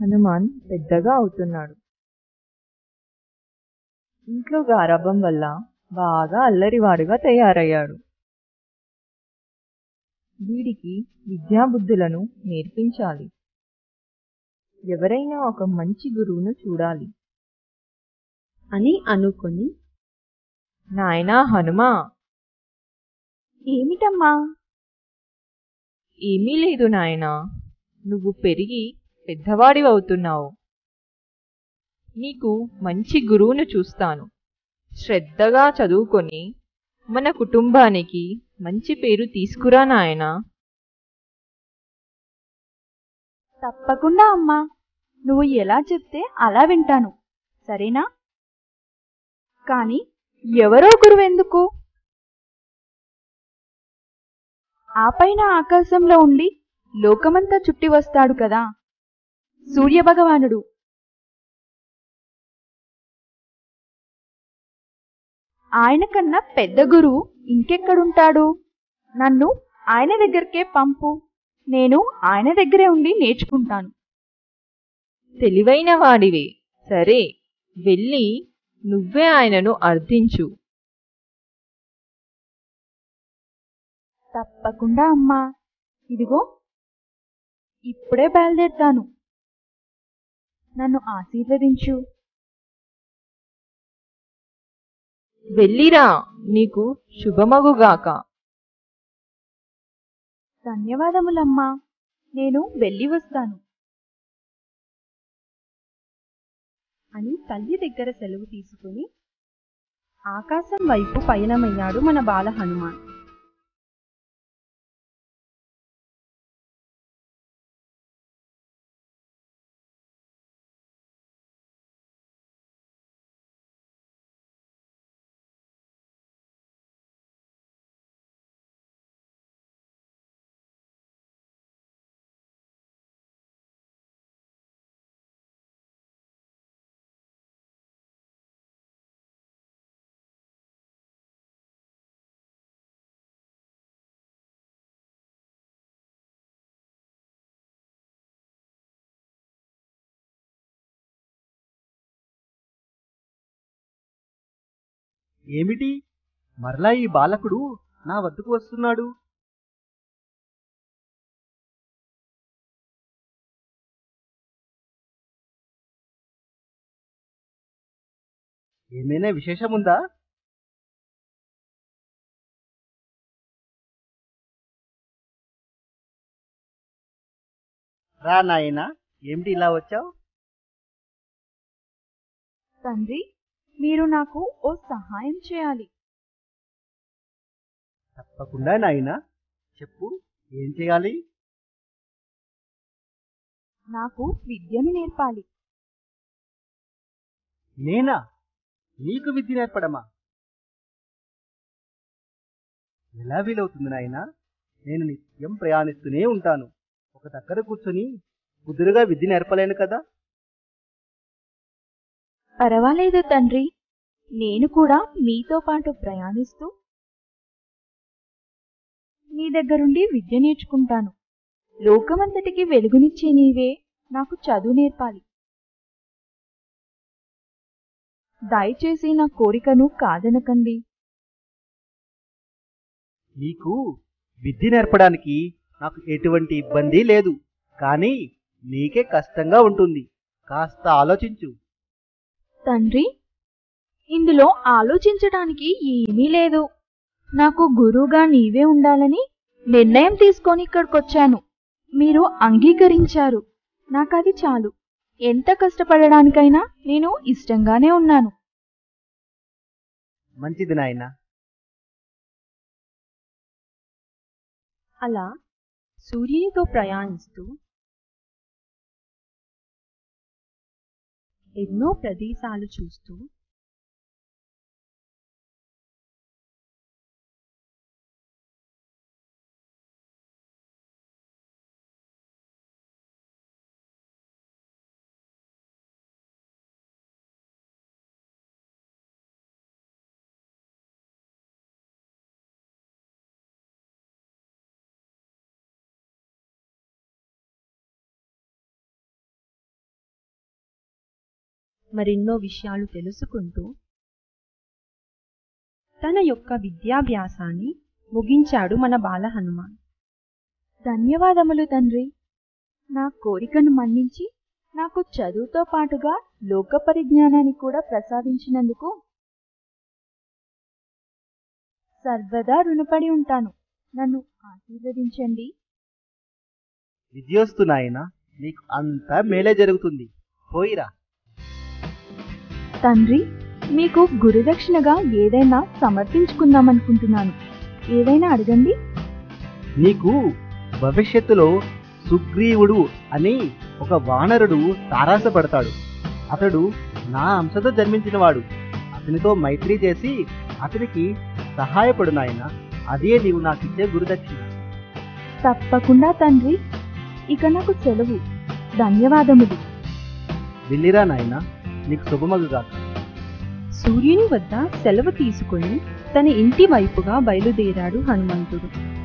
హనుమాన్ పెద్దగా అవుతున్నాడు ఇంట్లో గారాబం వల్ల బాగా అల్లరివాడుగా తయారయ్యాడు వీడికి విద్యాబుద్ధులను నేర్పించాలి ఎవరైనా ఒక మంచి గురువును చూడాలి అని అనుకొని నాయనా హనుమా ఏమిటమ్మా ఏమీ లేదు నాయనా నువ్వు పెరిగి పెద్దవాడివి అవుతున్నావు నీకు మంచి గురువును చూస్తాను శ్రద్ధగా చదువుకొని మన కుటుంబానికి మంచి పేరు తీసుకురా నాయనా తప్పకుండా అమ్మా నువ్వు ఎలా చెప్తే అలా వింటాను సరేనా కాని ఎవరో గురువెందుకు ఆ పైన ఆకాశంలో ఉండి లోకమంతా చుట్టి వస్తాడు కదా సూర్యభగవానుడు ఆయన కన్నా పెద్ద గురువు ఇంకెక్కడుంటాడు నన్ను ఆయన దగ్గరికే పంపు నేను ఆయన దగ్గరే ఉండి నేర్చుకుంటాను తెలివైన వాడివే సరే వెళ్ళి నువ్వే ఆయనను అర్థించు తప్పకుండా అమ్మా ఇదిగో ఇప్పుడే బయలుదేరుతాను నన్ను ఆశీర్వదించు వెళ్ళిరా నీకు శుభమగుగాక ధన్యవాదములమ్మా నేను వెళ్ళి వస్తాను అని తల్లి దగ్గర సెలవు తీసుకుని ఆకాశం వైపు పయనమయ్యాడు మన బాల హనుమాన్ ఏమిటి మరలా ఈ బాలకుడు నా వద్దకు వస్తున్నాడు ఏమైనా విశేషముందా రా నాయనా ఏమిటి ఇలా వచ్చావు తండ్రి మీరు నాకు ఓ సహాయం చేయాలి తప్పకుండా నాయనా చెప్పు ఏం చేయాలి నాకు విద్యను నేర్పాలి నేనా నీకు విద్య నేర్పడమా ఎలా వీలవుతుంది నాయనా నేను నిత్యం ప్రయాణిస్తూనే ఉంటాను ఒక దగ్గర కూర్చొని కుదురుగా విద్య నేర్పలేను కదా పర్వాలేదు తండ్రి నేను కూడా మీతో పాటు ప్రయాణిస్తూ మీ దగ్గరుండి విద్య నేర్చుకుంటాను లోకమంతటికి వెలుగునిచ్చే నీవే నాకు చదువు నేర్పాలి దయచేసి నా కోరికను కాదనకండి నీకు విద్య నేర్పడానికి నాకు ఎటువంటి ఇబ్బంది లేదు కానీ నీకే కష్టంగా ఉంటుంది కాస్త ఆలోచించు తండ్రి ఇందులో ఆలోచించడానికి ఏమీ లేదు నాకు గురువుగా నీవే ఉండాలని నిర్ణయం తీసుకొని ఇక్కడికొచ్చాను మీరు అంగీకరించారు నాకది చాలు ఎంత కష్టపడడానికైనా నేను ఇష్టంగానే ఉన్నాను మంచిది నాయనా అలా సూర్యునితో ప్రయాణిస్తూ ఎన్నో ప్రదేశాలు చూస్తూ మరెన్నో విషయాలు తెలుసుకుంటూ తన యొక్క విద్యాభ్యాసాన్ని ముగించాడు మన బాల హనుమాన్ ధన్యవాదములు తండ్రి నా కోరికను మన్నించి నాకు చదువుతో పాటుగా లోక పరిజ్ఞానాన్ని కూడా ప్రసాదించినందుకు సర్వదా రుణపడి ఉంటాను నన్ను ఆశీర్వదించండి విద్యోస్తు నాయన నీకు అంతా మేలే జరుగుతుంది పోయిరా తండ్రి మీకు గురుదక్షిణగా ఏదైనా సమర్పించుకుందామనుకుంటున్నాను ఏదైనా అడగండి నీకు భవిష్యత్తులో సుగ్రీవుడు అని ఒక వానరుడు తారాసపడతాడు అతడు నా అంశతో జన్మించినవాడు అతనితో మైత్రి చేసి అతనికి సహాయపడు నాయన అదే నీవు నాకు ఇచ్చే గురుదక్షిణ తప్పకుండా తండ్రి ఇక నాకు సెలవు ధన్యవాదములు వెళ్ళిరా నాయన నీకు శుభమగుగాక సూర్యుని వద్ద సెలవు తీసుకుని తన ఇంటి వైపుగా బయలుదేరాడు హనుమంతుడు